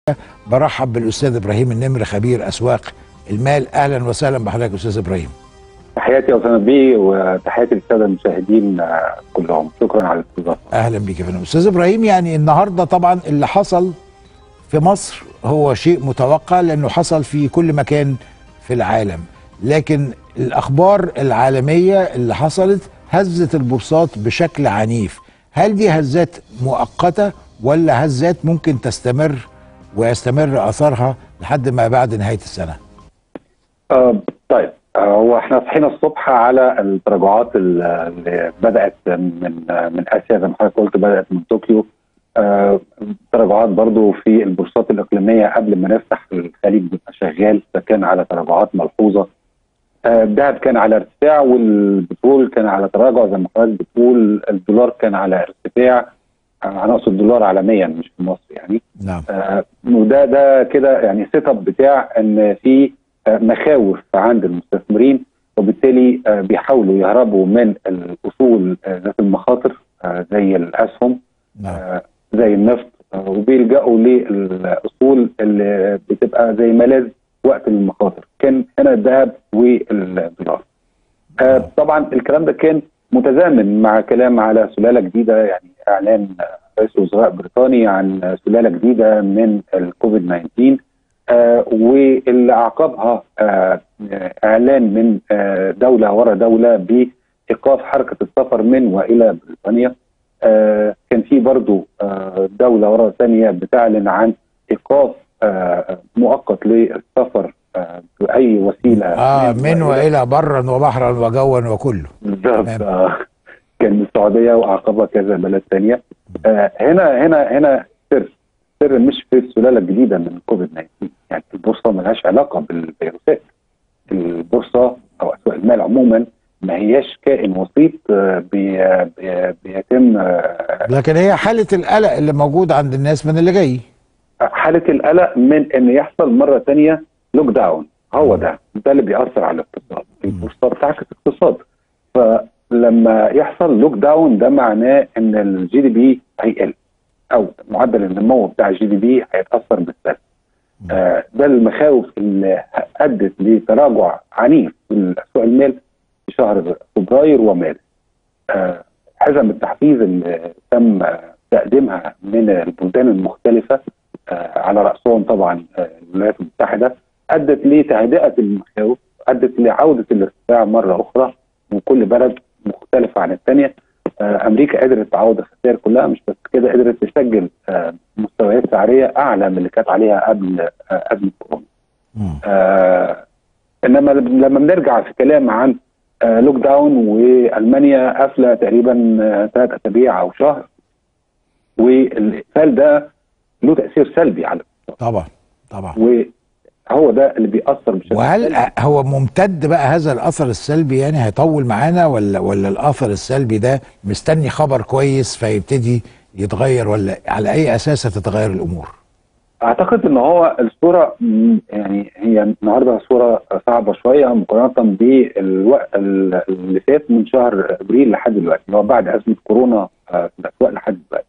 برحب بالاستاذ ابراهيم النمر خبير اسواق المال اهلا وسهلا بحضرتك استاذ ابراهيم تحياتي يا استاذ بيه وتحياتي للساده المشاهدين كلهم شكرا على الاستضافه اهلا بك يا فندم استاذ ابراهيم يعني النهارده طبعا اللي حصل في مصر هو شيء متوقع لانه حصل في كل مكان في العالم لكن الاخبار العالميه اللي حصلت هزت البورصات بشكل عنيف هل دي هزات مؤقته ولا هزات ممكن تستمر ويستمر اثرها لحد ما بعد نهايه السنه آه طيب هو احنا صحينا الصبح على التراجعات اللي بدات من من اسيا زي ما حضرتك قلت بدات من طوكيو آه تراجعات برضو في البورصات الاقليميه قبل ما نفتح الخليج بيبقى شغال فكان على تراجعات ملحوظه الذهب آه كان على ارتفاع والبترول كان على تراجع زي ما حضرتك بتقول الدولار كان على ارتفاع انا اقصد الدولار عالميا مش في مصر يعني نعم آه وده ده كده يعني سيت اب بتاع ان في مخاوف عند المستثمرين وبالتالي بيحاولوا يهربوا من الاصول ذات المخاطر زي الاسهم نعم. زي النفط وبيلجأوا للاصول اللي بتبقى زي ملاذ وقت المخاطر كان هنا الذهب والدولار طبعا الكلام ده كان متزامن مع كلام على سلاله جديده يعني اعلان رئيس الوزراء البريطاني عن سلاله جديده من الكوفيد 19 آه واللي اعقبها آه اعلان من آه دوله ورا دوله بايقاف حركه السفر من والى بريطانيا آه كان في برضو آه دوله ورا ثانيه بتعلن عن ايقاف آه مؤقت للسفر آه باي وسيله اه من والى برا وبحرا وجوا وكله بالظبط آه كان السعوديه واعقبها كذا بلد ثانيه آه هنا هنا هنا سر سر مش في السلاله الجديده من كوفيد 19 يعني البورصه ملهاش علاقه بالفيروسات البورصه او اسواق المال عموما ما هياش كائن وسيط بي بي بيتم لكن هي حاله القلق اللي موجود عند الناس من اللي جاي حاله القلق من ان يحصل مره ثانيه لوك داون هو ده ده اللي بيأثر على الاقتصاد البورصه بتعكس اقتصاد فلما يحصل لوك داون ده معناه ان الجي دي بي هيقل او معدل النمو بتاع الجي دي بي هيتاثر بالسلب. آه ده المخاوف اللي ادت لتراجع عنيف في اسواق المال في شهر فبراير ومارس. آه حزم التحفيز اللي تم تقديمها من البلدان المختلفه آه على راسهم طبعا الولايات المتحده ادت لتهدئه المخاوف ادت لعوده الارتفاع مره اخرى وكل بلد مختلفه عن الثانيه امريكا قدرت تعوض الخسائر كلها مش بس كده قدرت تسجل مستويات سعريه اعلى من اللي كانت عليها قبل قبل كورونا. آه انما لما بنرجع في كلام عن آه لوك داون والمانيا قافله تقريبا ثلاث اسابيع او شهر والاقفال ده له تاثير سلبي على الاقتصاد. طبعا طبعا هو ده اللي بيأثر بشكل وهل سلبي. هو ممتد بقى هذا الاثر السلبي يعني هيطول معانا ولا ولا الاثر السلبي ده مستني خبر كويس فيبتدي يتغير ولا على اي اساس هتتغير الامور؟ اعتقد ان هو الصوره يعني هي النهارده صوره صعبه شويه مقارنه بالوقت اللي فات من شهر ابريل لحد دلوقتي اللي هو بعد ازمه كورونا في الاسواق لحد دلوقتي.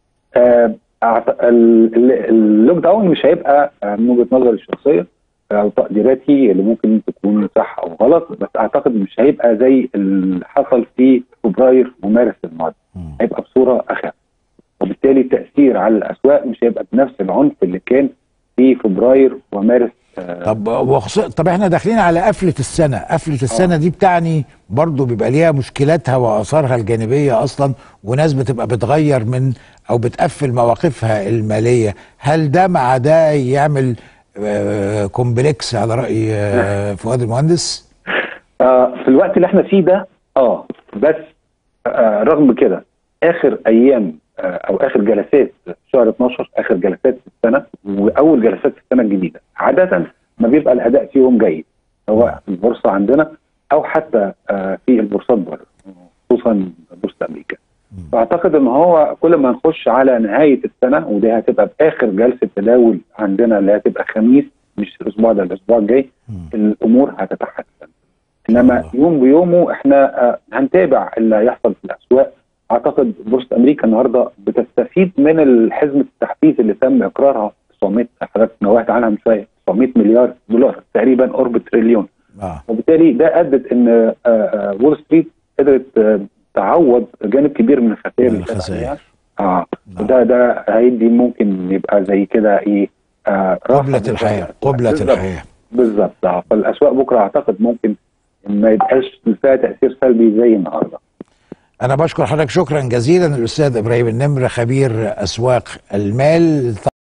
اللوك داون مش هيبقى من وجهه نظري الشخصيه او تقديراتي اللي ممكن تكون صح او غلط بس اعتقد مش هيبقى زي اللي حصل في فبراير ومارس الماضي هيبقى بصوره اخف وبالتالي التاثير على الاسواق مش هيبقى بنفس العنف اللي كان في فبراير ومارس طب وخص... طب احنا داخلين على قفله السنه قفله السنه دي بتعني برضه بيبقى ليها مشكلاتها واثارها الجانبيه اصلا وناس بتبقى بتغير من او بتقفل مواقفها الماليه هل ده مع ده يعمل آه كومبلكس على راي آه فؤاد المهندس آه في الوقت اللي احنا فيه ده اه بس آه رغم كده اخر ايام او اخر جلسات شهر 12 اخر جلسات في السنه واول جلسات في السنه الجديده عاده ما بيبقى الاداء فيهم جيد سواء في البورصه عندنا او حتى في البورصات بره خصوصا بورصه امريكا فاعتقد ان هو كل ما نخش على نهايه السنه ودي هتبقى باخر جلسه تداول عندنا اللي هتبقى خميس مش الاسبوع ده الاسبوع الجاي الامور هتتحسن انما يوم بيومه احنا هنتابع اللي هيحصل في الاسواق اعتقد بورصه امريكا النهارده بتستفيد من حزمه التحفيز اللي تم اقرارها في 900 حضرتك نوهت عنها من شويه 900 مليار دولار تقريبا قرب تريليون اه وبالتالي ده ادت ان آه، آه، وول ستريت قدرت آه، تعوض جانب كبير من الخسائر من اللي كانت الخسائر. عليها. اه نعم. وده ده هيدي ممكن يبقى زي كده ايه آه راحة قبلة الحياة قبلة بالظبط. الحياة بالظبط آه. فالاسواق بكره اعتقد ممكن ما يبقاش فيها تاثير سلبي زي النهارده أنا بشكر حضرتك شكرا جزيلا الأستاذ إبراهيم النمر خبير أسواق المال